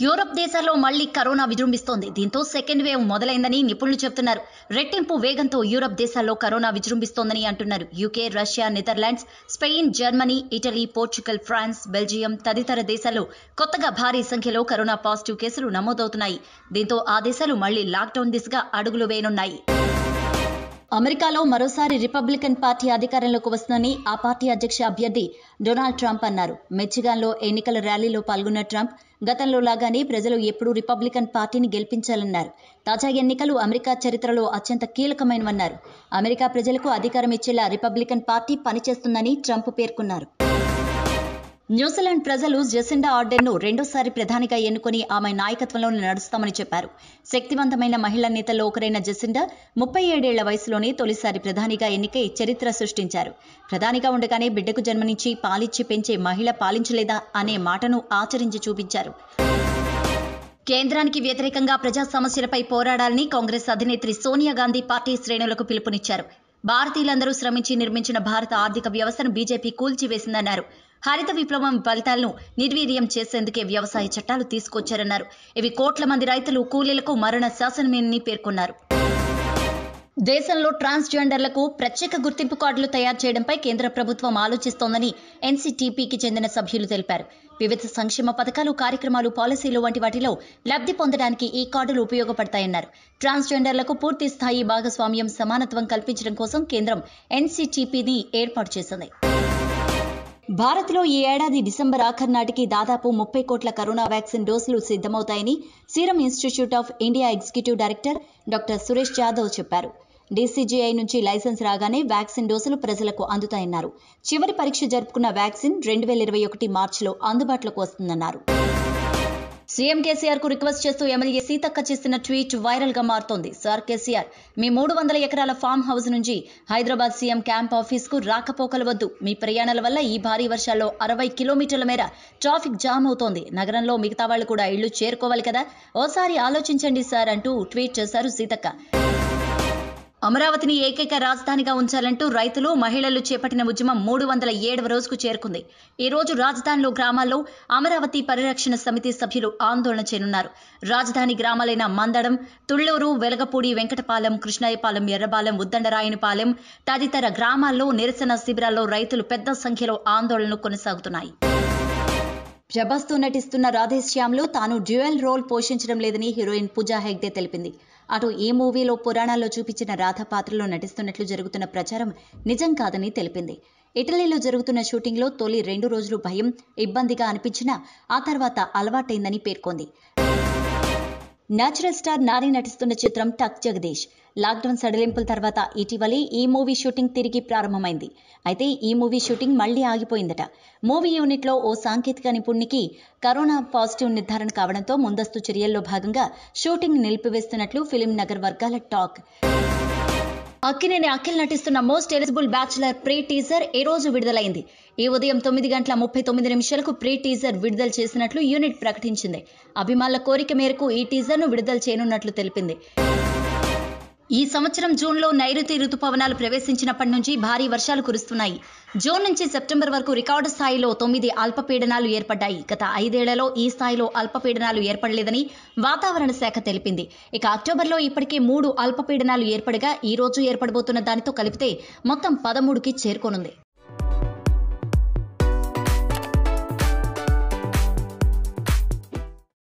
Europe దేశాల్లో మళ్లీ corona విజృంభిస్తోంది దీంతో సెకండ్ వేవ్ మొదలైందని నిపుణులు చెబుతున్నారు రెట్టింపు వేగంతో యూరప్ దేశాల్లో కరోనా విజృంభిస్తోందని అంటున్నారు UK Russia Netherlands Spain Germany Italy Portugal France Belgium తదితర దేశాల్లో కొత్తగా భారీ సంఖ్యలో కరోనా పాజిటివ్ కేసులు నమోదవుతున్నాయి దీంతో ఆ దేశాలు మళ్లీ లాక్డౌన్ దిశగా అడుగులు వేయనున్నాయి అమెరికాలో మరోసారి రిపబ్లికన్ పార్టీ అధికారంలోకి వస్తుందని ఆ పార్టీ అధ్యక్ష అభ్యర్థి డొనాల్డ్ ట్రంప్ అన్నారు మెచ్చిగాన్లో ఎన్నికల ర్యాలీలో పాల్గొన్న ట్రంప్ గతంలో లాగానే ప్రజలు ఎప్పుడూ రిపబ్లికన్ పార్టీని గెలిపించాలన్నారు తాజా ఎన్నికలు అమెరికా చరిత్రలో అత్యంత కీలకమైనవన్నారు అమెరికా ప్రజలకు అధికారం ఇచ్చేలా రిపబ్లికన్ పార్టీ పనిచేస్తుందని ట్రంప్ పేర్కొన్నారు న్యూజిలాండ్ ప్రజలు జెసిండా ఆర్డెన్ను రెండోసారి ప్రధానిగా ఎన్నుకొని ఆమె నాయకత్వంలో నడుస్తామని చెప్పారు శక్తివంతమైన మహిళా నేతల్లో ఒకరైన జెసిండా ముప్పై ఏడేళ్ల వయసులోనే తొలిసారి ప్రధానిగా ఎన్నికై చరిత్ర సృష్టించారు ప్రధానిగా ఉండగానే బిడ్డకు జన్మనిచ్చి పాలిచ్చి పెంచే మహిళ పాలించలేదా అనే మాటను ఆచరించి చూపించారు కేంద్రానికి వ్యతిరేకంగా ప్రజా సమస్యలపై పోరాడాలని కాంగ్రెస్ అధినేత్రి సోనియా గాంధీ పార్టీ శ్రేణులకు పిలుపునిచ్చారు భారతీయులందరూ శ్రమించి నిర్మించిన భారత ఆర్థిక వ్యవస్థను బీజేపీ కూల్చివేసిందన్నారు హరిత విప్లవం ఫలితాలను నిర్వీర్యం చేసేందుకే వ్యవసాయ చట్టాలు తీసుకొచ్చారన్నారు ఇవి కోట్ల మంది రైతులు కూలీలకు మరణ శాసనమేనని పేర్కొన్నారు దేశంలో ట్రాన్స్జెండర్లకు ప్రత్యేక గుర్తింపు కార్డులు తయారు చేయడంపై కేంద్ర ప్రభుత్వం ఆలోచిస్తోందని ఎన్సీటీపీకి చెందిన సభ్యులు తెలిపారు వివిధ సంక్షేమ పథకాలు కార్యక్రమాలు పాలసీలు వంటి వాటిలో లబ్ధి పొందడానికి ఈ కార్డులు ఉపయోగపడతాయన్నారు ట్రాన్స్జెండర్లకు పూర్తి స్థాయి భాగస్వామ్యం సమానత్వం కల్పించడం కోసం కేంద్రం ఎన్సీటీపీని ఏర్పాటు చేసింది భారత్లో ఈ ఏడాది డిసెంబర్ ఆఖరు నాటికి దాదాపు ముప్పై కోట్ల కరోనా వ్యాక్సిన్ డోసులు సిద్ధమవుతాయని serum institute of India executive director doctor Suresh Jadhav చెప్పారు డీసీజీఐ నుంచి లైసెన్స్ రాగానే వ్యాక్సిన్ డోసులు ప్రజలకు అందుతాయన్నారు చివరి పరీక్ష జరుపుకున్న వ్యాక్సిన్ రెండు వేల ఇరవై ఒకటి మార్చిలో అందుబాటులోకి వస్తుందన్నారు సీఎం కేసీఆర్ కు రిక్వెస్ట్ చేస్తూ ఎమ్మెల్యే సీతక్క చేసిన ట్వీట్ వైరల్ గా మారుతోంది సార్ కేసీఆర్ మీ మూడు వందల ఎకరాల ఫామ్ హౌస్ నుంచి హైదరాబాద్ సీఎం క్యాంప్ ఆఫీస్ కు రాకపోకలు వద్దు మీ ప్రయాణాల వల్ల ఈ భారీ వర్షాల్లో అరవై కిలోమీటర్ల మేర ట్రాఫిక్ జామ్ అవుతోంది నగరంలో మిగతా వాళ్ళు కూడా ఇళ్లు చేరుకోవాలి కదా ఓసారి ఆలోచించండి సార్ అంటూ ట్వీట్ చేశారు సీతక్క అమరావతిని ఏకైక రాజధానిగా ఉంచాలంటూ రైతులు మహిళలు చేపట్టిన ఉద్యమం మూడు వందల ఏడవ రోజుకు చేరుకుంది ఈ రోజు రాజధానిలో గ్రామాల్లో అమరావతి పరిరక్షణ సమితి సభ్యులు ఆందోళన చేయనున్నారు రాజధాని గ్రామాలైన మందడం తుళ్లూరు వెలగపూడి వెంకటపాలెం కృష్ణాయపాలెం ఎర్రబాలెం ఉద్దండరాయనిపాలెం తదితర గ్రామాల్లో నిరసన శిబిరాల్లో రైతులు పెద్ద సంఖ్యలో ఆందోళనలు కొనసాగుతున్నాయి ప్రభాస్తో నటిస్తున్న రాధేశ్యామ్లో తాను డ్యూయల్ రోల్ పోషించడం లేదని హీరోయిన్ పూజా హెగ్డే తెలిపింది అటు ఈ మూవీలో పురాణాల్లో చూపించిన రాధ పాత్రలో నటిస్తున్నట్లు జరుగుతున్న ప్రచారం నిజం కాదని తెలిపింది ఇటలీలో జరుగుతున్న షూటింగ్లో తొలి రెండు రోజులు భయం ఇబ్బందిగా అనిపించినా ఆ తర్వాత అలవాటైందని పేర్కొంది నేచురల్ స్టార్ నాని నటిస్తున్న చిత్రం టక్ జగదీష్ లాక్డౌన్ సడలింపుల తర్వాత ఇటీవలే ఈ మూవీ షూటింగ్ తిరిగి ప్రారంభమైంది అయితే ఈ మూవీ షూటింగ్ మళ్లీ ఆగిపోయిందట మూవీ యూనిట్లో ఓ సాంకేతిక నిపుణునికి కరోనా పాజిటివ్ నిర్ధారణ కావడంతో ముందస్తు చర్యల్లో భాగంగా షూటింగ్ నిలిపివేస్తున్నట్లు ఫిలిం నగర్ వర్గాల టాక్ అక్కినేని అఖిల్ నటిస్తున్న most eligible bachelor pre teaser ఈ రోజు విడుదలైంది ఈ ఉదయం తొమ్మిది గంటల ముప్పై తొమ్మిది నిమిషాలకు ప్రీ టీజర్ విడుదల చేసినట్లు యూనిట్ ప్రకటించింది అభిమానుల కోరిక మేరకు ఈ టీజర్ను విడుదల చేయనున్నట్లు తెలిపింది ఈ సంవత్సరం జూన్లో నైరుతి రుతుపవనాలు ప్రవేశించినప్పటి నుంచి భారీ వర్షాలు కురుస్తున్నాయి జూన్ నుంచి సెప్టెంబర్ వరకు రికార్డు స్థాయిలో తొమ్మిది అల్పపీడనాలు ఏర్పడ్డాయి గత ఐదేళ్లలో ఈ స్థాయిలో అల్పపీడనాలు ఏర్పడలేదని వాతావరణ శాఖ తెలిపింది ఇక అక్టోబర్లో ఇప్పటికే మూడు అల్పపీడనాలు ఏర్పడగా ఈ రోజు ఏర్పడబోతున్న దానితో కలిపితే మొత్తం పదమూడుకి చేరుకోనుంది